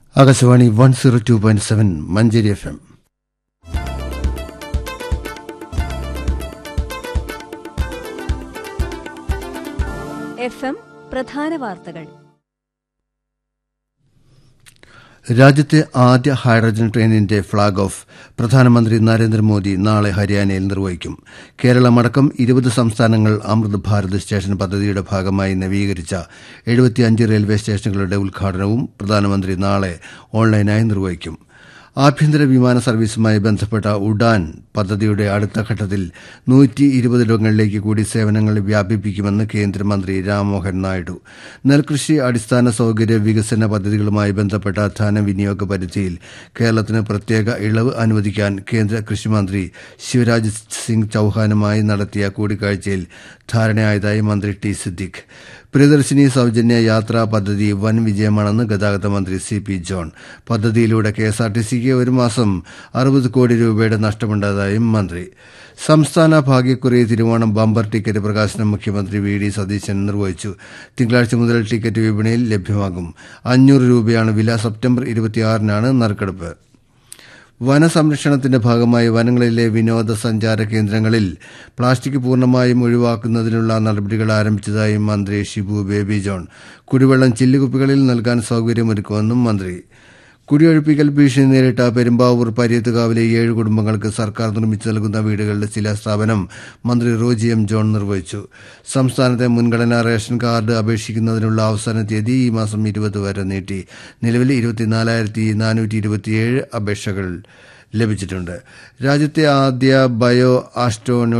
Akashvani one zero two point seven Manjeri F M F M പ്രധാന വാർത്തകൾ രാജ്യത്തെ ആദ്യ ഹൈഡ്രജൻ ട്രെയിനിന്റെ ഫ്ളാഗ് ഓഫ് പ്രധാനമന്ത്രി നരേന്ദ്രമോദി നാളെ ഹരിയാനയിൽ നിർവഹിക്കും കേരളമടക്കം ഇരുപത് സംസ്ഥാനങ്ങൾ അമൃത് ഭാരത് സ്റ്റേഷൻ പദ്ധതിയുടെ ഭാഗമായി നവീകരിച്ച എഴുപത്തിയഞ്ച് റെയിൽവേ സ്റ്റേഷനുകളുടെ ഉദ്ഘാടനവും പ്രധാനമന്ത്രി നാളെ ഓൺലൈനായി നിർവഹിക്കും ആഭ്യന്തര വിമാന സർവീസുമായി ബന്ധപ്പെട്ട ഉഡാൻ പദ്ധതിയുടെ അടുത്ത ഘട്ടത്തിൽ നൂറ്റി ഇരുപതിടങ്ങളിലേക്ക് കൂടി സേവനങ്ങൾ വ്യാപിപ്പിക്കുമെന്ന് കേന്ദ്രമന്ത്രി രാംമോഹൻ നായിഡു നെൽകൃഷി അടിസ്ഥാന സൌകര്യ വികസന പദ്ധതികളുമായി ബന്ധപ്പെട്ട ധനവിനിയോഗ പരിധിയിൽ കേരളത്തിന് പ്രത്യേക ഇളവ് അനുവദിക്കാൻ കേന്ദ്ര കൃഷിമന്ത്രി ശിവരാജ് സിംഗ് ചൌഹാനുമായി നടത്തിയ കൂടിക്കാഴ്ചയിൽ ധാരണയായതായി മന്ത്രി ടി സിദ്ദിഖ് പ്രിയദർശിനി സൌജന്യ യാത്രാ പദ്ധതി വൻ വിജയമാണെന്ന് ഗതാഗത മന്ത്രി സി പി ജോൺ പദ്ധതിയിലൂടെ കെഎസ്ആർടിസിക്ക് ഒരു മാസം അറുപത് കോടി രൂപയുടെ നഷ്ടമുണ്ടായതായും മന്ത്രി സംസ്ഥാന ഭാഗ്യക്കുറി തിരുവോണം ബമ്പർ ടിക്കറ്റ് പ്രകാശനം മുഖ്യമന്ത്രി വി ഡി സതീശൻ നിർവഹിച്ചു തിങ്കളാഴ്ച മുതൽ ടിക്കറ്റ് വിപണിയിൽ ലഭ്യമാകും അഞ്ഞൂറ് രൂപയാണ് വില സെപ്റ്റംബർ ഇരുപത്തിയാറിനാണ് നറുക്കെടുപ്പ് വനസംരക്ഷണത്തിന്റെ ഭാഗമായി വനങ്ങളിലെ വിനോദസഞ്ചാര കേന്ദ്രങ്ങളിൽ പ്ലാസ്റ്റിക് പൂർണ്ണമായും ഒഴിവാക്കുന്നതിനുള്ള നടപടികൾ ആരംഭിച്ചതായി മന്ത്രി ഷിബു ബേബി ജോൺ കുടിവെള്ളം ചില്ലുകുപ്പികളിൽ നൽകാൻ സൌകര്യമൊരുക്കുമെന്നും മന്ത്രി കുടിയൊഴിപ്പിക്കൽ ഭീഷണി നേരിട്ട പെരുമ്പാവൂർ പര്യത്തുകാവിലെ ഏഴ് കുടുംബങ്ങൾക്ക് സർക്കാർ നിർമ്മിച്ചു നൽകുന്ന വീടുകളുടെ ശിലാസ്ഥാപനം മന്ത്രി റോജി എം ജോൺ നിർവഹിച്ചു സംസ്ഥാനത്തെ മുൻഗണനാ റേഷൻ കാർഡ് അപേക്ഷിക്കുന്നതിനുള്ള അവസാന തീയതി ഈ മാസം ഇരുപത് വരെ നീട്ടി നിലവിൽ ഇരുപത്തിനാലായിരത്തി നാനൂറ്റി ഇരുപത്തിയേഴ് അപേക്ഷകൾ ലഭിച്ചിട്ടുണ്ട് രാജ്യത്തെ ആദ്യ ബയോ ആസ്റ്റോ